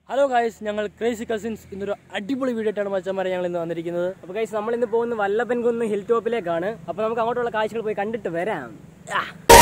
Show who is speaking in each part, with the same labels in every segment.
Speaker 1: Hello guys ഞങ്ങൾ crazy cousins ഇന്നൊരു അടിപൊളി വീഡിയോ ആയിട്ടാണ് മച്ചന്മാരെ ഞങ്ങൾ ഇന്ന് വന്നിരിക്കുന്നത്
Speaker 2: അപ്പൊ ഗൈസ് നമ്മൾ ഇന്ന് പോകുന്ന വല്ലപ്പൻ കുന്ന് ഹിൽ ടോപ്പിലേക്കാണ് അപ്പൊ നമുക്ക് അങ്ങോട്ടുള്ള കാഴ്ചകൾ പോയി കണ്ടിട്ട് വരാം ആ.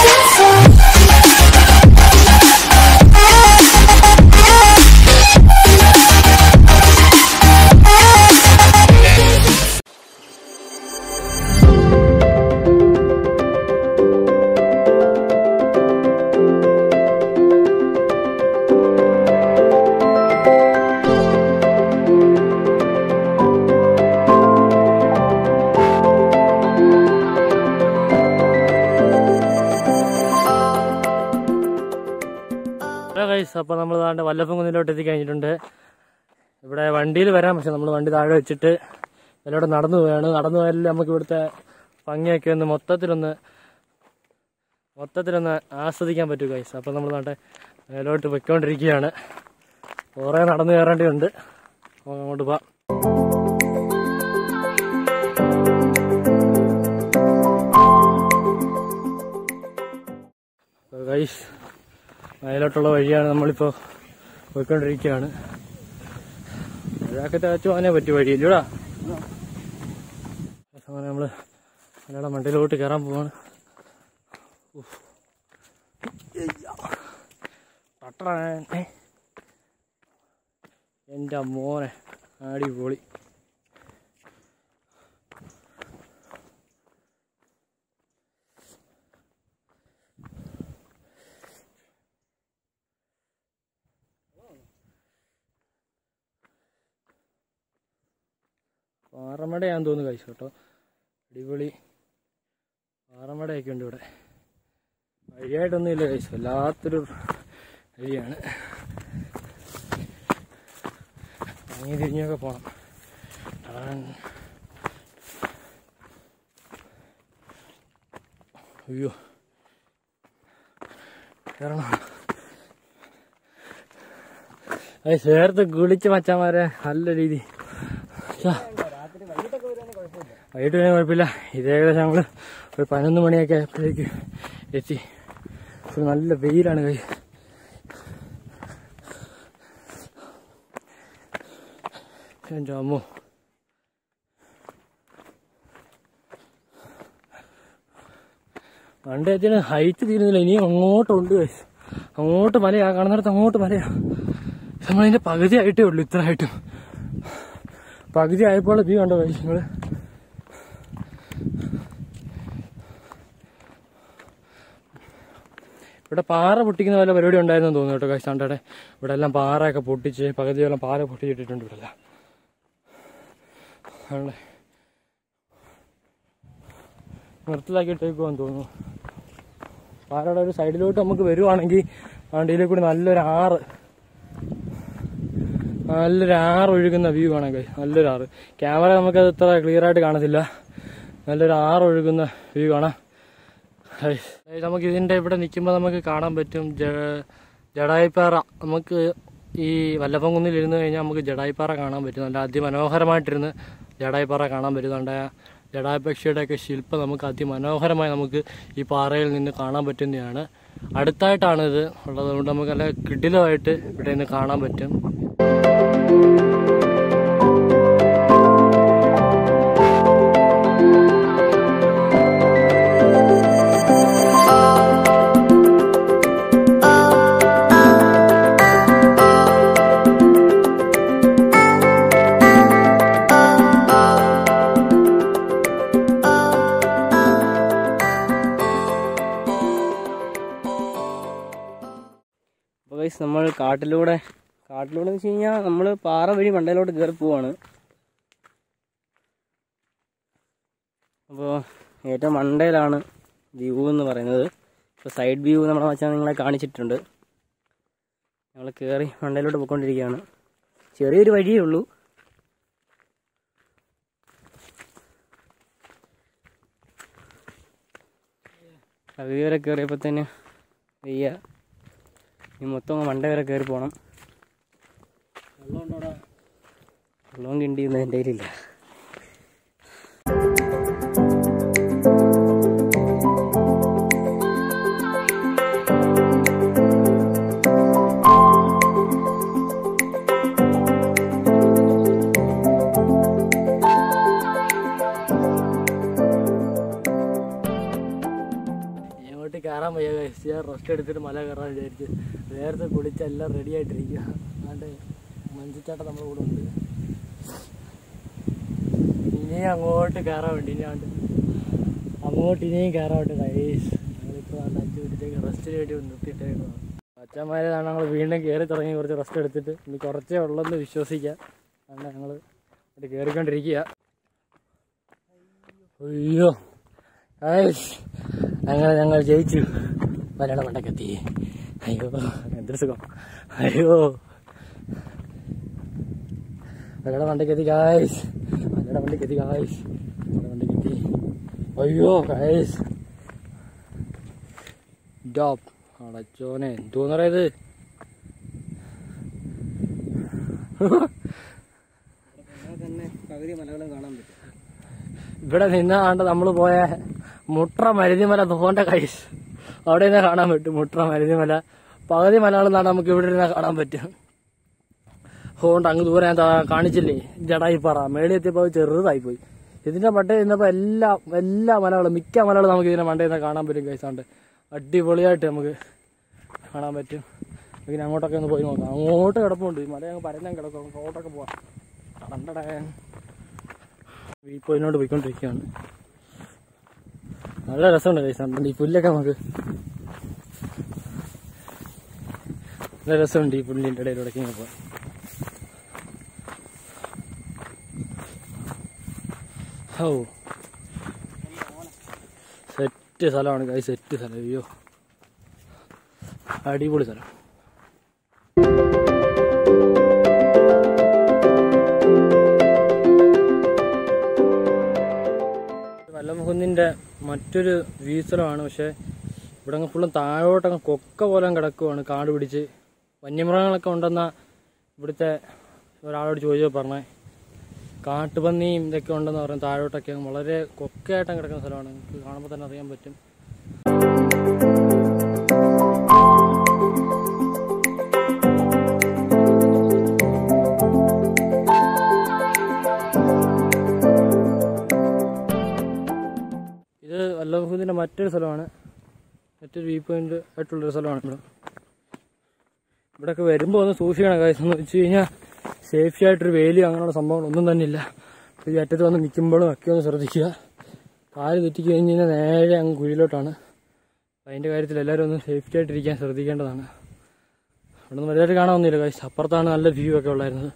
Speaker 1: ഹലോ ഗൈസ് അപ്പോൾ നമ്മൾ താണ്ട് വല്ലഭം കുന്നിലോട്ട് എത്തിക്കഴിഞ്ഞിട്ടുണ്ട് ഇവിടെ വണ്ടിയിൽ വരാം പക്ഷെ നമ്മൾ വണ്ടി താഴെ വെച്ചിട്ട് ഇതിലൂടെ നടന്നു പോവുകയാണ് നടന്നു പോയാൽ നമുക്ക് ഇവിടുത്തെ ഭംഗിയൊക്കെ ഒന്ന് മൊത്തത്തിലൊന്ന് മൊത്തത്തിലൊന്ന് ആസ്വദിക്കാൻ പറ്റും ഗൈസ് അപ്പോൾ നമ്മൾ നാട്ടെ മേലോട്ട് പൊയ്ക്കൊണ്ടിരിക്കുകയാണ് കുറേ നടന്നു കയറേണ്ടതുണ്ട് അപ്പോൾ അങ്ങോട്ട് പോവാം ഗൈസ് മേലോട്ടുള്ള വഴിയാണ് നമ്മളിപ്പോൾ പോയിക്കൊണ്ടിരിക്കുകയാണ് ഒരാൾക്ക് തകച്ചു പോകാനേ പറ്റിയ വഴിയില്ലൂടാ അങ്ങനെ നമ്മൾ മലയാളം മണ്ടയിലോട്ട് കയറാൻ പോവാണ് ഉഫ്. എയ്യ. പട്ടണ എൻ്റെ മോനെ അടിപൊളി പാറമടയാന്ന് തോന്നുന്നു കഴിച്ചു കേട്ടോ അടിപൊളി പാറമടയൊക്കെ ഉണ്ട് ഇവിടെ വഴിയായിട്ടൊന്നും ഇല്ല കഴിച്ചു വല്ലാത്തൊരു വഴിയാണ് അങ്ങി തിരിഞ്ഞൊക്കെ പോണം ടാൻ. അയ്യോ കയറണം അത് ചേർത്ത് കുളിച്ച് മച്ചാമാരെ നല്ല രീതി ഛ. വൈകിട്ട് വരാൻ കുഴപ്പമില്ല ഇത് ഏകദേശം ഞങ്ങൾ ഒരു പതിനൊന്ന് മണിയൊക്കെ ആയപ്പോഴേക്ക് എത്തി ഇപ്പൊ നല്ല വെയിലാണ് കൈ എൻ്റെ അമ്മോ പണ്ട് എത്തിയാണ് ഹൈറ്റ് തീരുന്നില്ല ഇനിയും അങ്ങോട്ടുണ്ട് guys. അങ്ങോട്ട് മലയാ കാണുന്നിടത്ത് അങ്ങോട്ട് മലയാ നമ്മളതിന്റെ പകുതി ആയിട്ടേ ഉള്ളൂ ഇത്ര ആയിട്ടും പകുതി ആയപ്പോൾ വ്യൂ കണ്ടോ guys നിങ്ങള് ഇവിടെ പാറ പൊട്ടിക്കുന്ന വല്ല പരിപാടി ഉണ്ടായിരുന്നു തോന്നുന്നു കേട്ടോ കാശ് കണ്ടടെ ഇവിടെ എല്ലാം പാറയൊക്കെ പൊട്ടിച്ച് പകുതിയോളം പാറ പൊട്ടിച്ചിട്ടിട്ടുണ്ട് ഇവിടെ എല്ലാം ആണല്ലേ നിർത്തലാക്കിയിട്ടേക്കുവാന്ന് തോന്നുന്നു പാറയുടെ ഒരു സൈഡിലോട്ട് നമുക്ക് വരുവാണെങ്കിൽ വണ്ടിയിലെ കൂടി നല്ലൊരു ആറ് നല്ലൊരു ആറ് ഒഴുകുന്ന വ്യൂ കാണാൻ കഴിയും നല്ലൊരു ആറ് ക്യാമറ നമുക്കത് ഇത്ര ക്ലിയർ ആയിട്ട് കാണത്തില്ല നല്ലൊരു ആറ് ഒഴുകുന്ന വ്യൂ കാണാം ഹൈ. ഹൈ, നമുക്ക് ഇതിന്റെ ഇവിടെ നിൽക്കുമ്പോൾ നമുക്ക് കാണാൻ പറ്റും ജ- ജഡായിപ്പാറ നമുക്ക് ഈ വല്ലഭംകുന്നിൽ ഇരുന്ന് കഴിഞ്ഞാൽ നമുക്ക് ജഡായിപ്പാറ കാണാൻ പറ്റും നല്ല അതിമനോഹരമായിട്ടിരുന്ന് ജഡായിപ്പാറ കാണാൻ പറ്റുന്നുണ്ട് ജഡായപക്ഷിയുടെ ഒക്കെ ശില്പം നമുക്ക് അതിമനോഹരമായി നമുക്ക് ഈ പാറയിൽ നിന്ന് കാണാൻ പറ്റുന്നതാണ് അടുത്തായിട്ടാണ് ഇത് ഉള്ളത് അതുകൊണ്ട് നമുക്ക് നല്ല കിടിലമായിട്ട് ഇവിടെ നിന്ന് കാണാൻ പറ്റും
Speaker 2: അപ്പൊ ഗൈസ് നമ്മൾ കാട്ടിലൂടെ കാട്ടിലൂടെ എന്ന് വെച്ച് കഴിഞ്ഞാൽ നമ്മൾ പാറ വഴി മണ്ടയിലോട്ട് കയറി പോവാണ് അപ്പോൾ ഏറ്റവും മണ്ടയിലാണ് വ്യൂ എന്ന് പറയുന്നത് ഇപ്പോൾ സൈഡ് വ്യൂ നമ്മുടെ മച്ചാൻ നിങ്ങളെ കാണിച്ചിട്ടുണ്ട് ഞങ്ങൾ കയറി മണ്ടയിലോട്ട് പോയിക്കൊണ്ടിരിക്കുകയാണ് ചെറിയൊരു വഴിയേ ഉള്ളൂ പകുതി വരെ കയറിയപ്പോൾ തന്നെ വയ്യ ഇനി മൊത്തം അങ്ങ് മണ്ട വരെ കയറി പോകണം വെള്ളവും കിണ്ടിയൊന്നും എൻ്റെ കയ്യിലില്ല
Speaker 1: കയറാൻ വയ്യ guys. ഞാൻ റെസ്റ്റ് എടുത്തിട്ട് മല കയറാൻ വിചാരിച്ചു നേരത്തെ കുളിച്ച് എല്ലാം റെഡി ആയിട്ടിരിക്കുക അതുകൊണ്ട് മഞ്ചിച്ചാട്ടം നമ്മുടെ കൂടെ ഉണ്ട് ഇനിയും അങ്ങോട്ട് കയറാൻ വേണ്ടി ഇനിയാണ്ട് അങ്ങോട്ട് ഇനിയും കയറാൻ വേണ്ടി ഗൈസ് ഞങ്ങളിപ്പോൾ അഞ്ച് മിനിറ്റേക്ക് റെസ്റ്റിന് വേണ്ടി ഒന്ന് നിർത്തിയിട്ടേക്കണം അച്ഛന്മാരെ ഞങ്ങൾ വീണ്ടും കയറി തുടങ്ങി കുറച്ച് റെസ്റ്റ് എടുത്തിട്ട് ഇനി കുറച്ചേ ഉള്ളെന്ന് വിശ്വസിക്കാം അതുകൊണ്ട് ഞങ്ങൾ ഇവിടെ കയറിക്കൊണ്ടിരിക്കുക അയ്യോ ഐഷ്. അങ്ങനെ ഞങ്ങൾ ജയിച്ചു മലയാള മണ്ടക്കെത്തി അയ്യോ എന്തൊരു സുഖം അയ്യോ മലയാള മണ്ടക്കെത്തി ഗായ്സ് മലയാള മണ്ടക്കെത്തി ഗായ്സ് മലയാള മണ്ടക്കെത്തി അയ്യോ ഗായ്സ് ഡോപ്പ് അടച്ചോനെ എന്തോന്ന് പറയത്
Speaker 2: തന്നെ പകുതി മലകളും കാണാൻ പറ്റും
Speaker 1: ഇവിടെ നിന്നാണ്ട് നമ്മൾ പോയ മുട്ര മരുതിമല തോണ്ട കൈസ് അവിടെ നിന്ന് കാണാൻ പറ്റും മുട്ര മരുതിമല പകുതി മലയാളം നാട് നമുക്ക് ഇവിടെ ഇരുന്ന് കാണാൻ പറ്റും അതുകൊണ്ട് അങ്ങ് ദൂരെ ഞാൻ താ- കാണിച്ചില്ലേ ജടായിപ്പാറ മേളിൽ എത്തിയപ്പോൾ അത് ചെറുതായി പോയി ഇതിന്റെ മണ്ടേ നിന്നപ്പോൾ എല്ലാ എല്ലാ മലകളും മിക്ക മലകളും നമുക്ക് ഇതിന്റെ മണ്ടയിൽ നിന്ന് കാണാൻ പറ്റും കൈസാണ്ട് അടിപൊളിയായിട്ട് നമുക്ക് കാണാൻ പറ്റും ഇങ്ങനെ അങ്ങോട്ടൊക്കെ ഒന്ന് പോയി നോക്കാം അങ്ങോട്ട് കിടപ്പുണ്ട് ഈ മല ഞങ്ങൾ പരന്നം കിടക്കും നമുക്ക് അങ്ങോട്ടൊക്കെ പോവാം കടണ്ടടേ വ്യൂ പോയിനോട് പോയിക്കൊണ്ടിരിക്കുകയാണ് നല്ല രസമുണ്ട് കൈസാണ്ട് ഈ പുല്ലൊക്കെ നമുക്ക് നല്ല രസമുണ്ട് ഈ പുല്ലിൻ്റെ ഇടയിലൂടെ ഇങ്ങനെ പോകാൻ ഓ സെറ്റ് സ്ഥലമാണ് കൈ സെറ്റ് സ്ഥലം അയ്യോ അടിപൊളി സ്ഥലം വല്ലമുകുന്നിന്റെ മറ്റൊരു വ്യൂ സ്ഥലമാണ് പക്ഷെ ഇവിടെ അങ്ങ് ഫുള്ളും താഴോട്ടങ്ങ് കൊക്ക പോലെ കിടക്കുവാണ് കാട് പിടിച്ച് വന്യമൃഗങ്ങളൊക്കെ ഉണ്ടെന്ന ഇവിടുത്തെ ഒരാളോട് ചോദിച്ചപ്പോൾ പറഞ്ഞേ കാട്ടുപന്നിയും ഇതൊക്കെ ഉണ്ടെന്ന് പറഞ്ഞ് താഴോട്ടൊക്കെ അങ്ങ് വളരെ കൊക്കയായിട്ട് കിടക്കുന്ന സ്ഥലമാണ് നമുക്ക് കാണുമ്പോൾ തന്നെ അറിയാൻ പറ്റും ഇത് വല്ലഭൂതിന്റെ മറ്റൊരു സ്ഥലമാണ് മറ്റൊരു വ്യൂ പോയിന്റ് ആയിട്ടുള്ളൊരു സ്ഥലമാണ് ഇവിടെ ഇവിടെയൊക്കെ വരുമ്പോൾ ഒന്ന് സൂക്ഷിക്കണം കാര്യം എന്ന് വെച്ച് കഴിഞ്ഞാൽ സേഫ്റ്റി ആയിട്ടൊരു വേലി അങ്ങനെയുള്ള സംഭവങ്ങളൊന്നും തന്നെ ഇല്ല അപ്പോൾ ഈ അറ്റത്ത് വന്ന് നിൽക്കുമ്പോഴും ഒക്കെ ഒന്ന് ശ്രദ്ധിക്കുക കാല് തെറ്റിക്ക് കഴിഞ്ഞ് കഴിഞ്ഞാൽ നേരെ അങ്ങ് കുഴിയിലോട്ടാണ് അപ്പോൾ അതിൻ്റെ കാര്യത്തിൽ എല്ലാവരും ഒന്ന് സേഫ്റ്റി ആയിട്ടിരിക്കാൻ ശ്രദ്ധിക്കേണ്ടതാണ് അവിടെ നിന്ന് വലുതായിട്ട് കാണാനൊന്നുമില്ല കാശ് അപ്പുറത്താണ് നല്ല വ്യൂ ഒക്കെ ഉള്ളായിരുന്നത്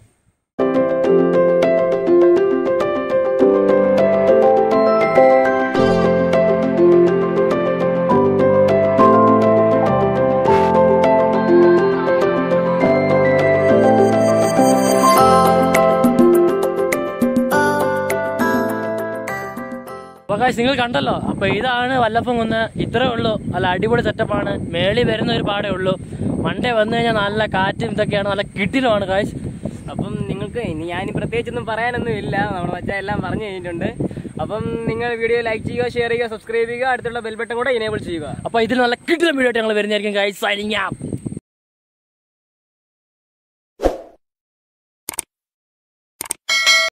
Speaker 1: അവകാശ് നിങ്ങൾ കണ്ടല്ലോ അപ്പൊ ഇതാണ് വല്ലപ്പം കുന്ന് ഇത്രേ ഉള്ളൂ നല്ല അടിപൊളി സെറ്റപ്പാണ് മേളി വരുന്ന ഒരു പാടേ ഉള്ളൂ മണ്ടേ വന്നു കഴിഞ്ഞാൽ നല്ല കാറ്റും ഇതൊക്കെയാണ് നല്ല കിട്ടിലുമാണ് കാശ്
Speaker 2: അപ്പം നിങ്ങൾക്ക് ഇനി ഞാൻ പ്രത്യേകിച്ചൊന്നും പറയാനൊന്നും ഇല്ല നമ്മുടെ മച്ചാ എല്ലാം പറഞ്ഞു കഴിഞ്ഞിട്ടുണ്ട് അപ്പം നിങ്ങൾ വീഡിയോ ലൈക്ക് ചെയ്യുക ഷെയർ ചെയ്യുക സബ്സ്ക്രൈബ് ചെയ്യുക അടുത്തുള്ള ബെൽബട്ടൺ കൂടെ ഇനേബിൾ ചെയ്യുക
Speaker 1: അപ്പൊ ഇതിൽ നല്ല കിട്ടിലും വീഡിയോ ഞങ്ങൾ വരുന്നതായിരിക്കും കാശ് സൈനിങ്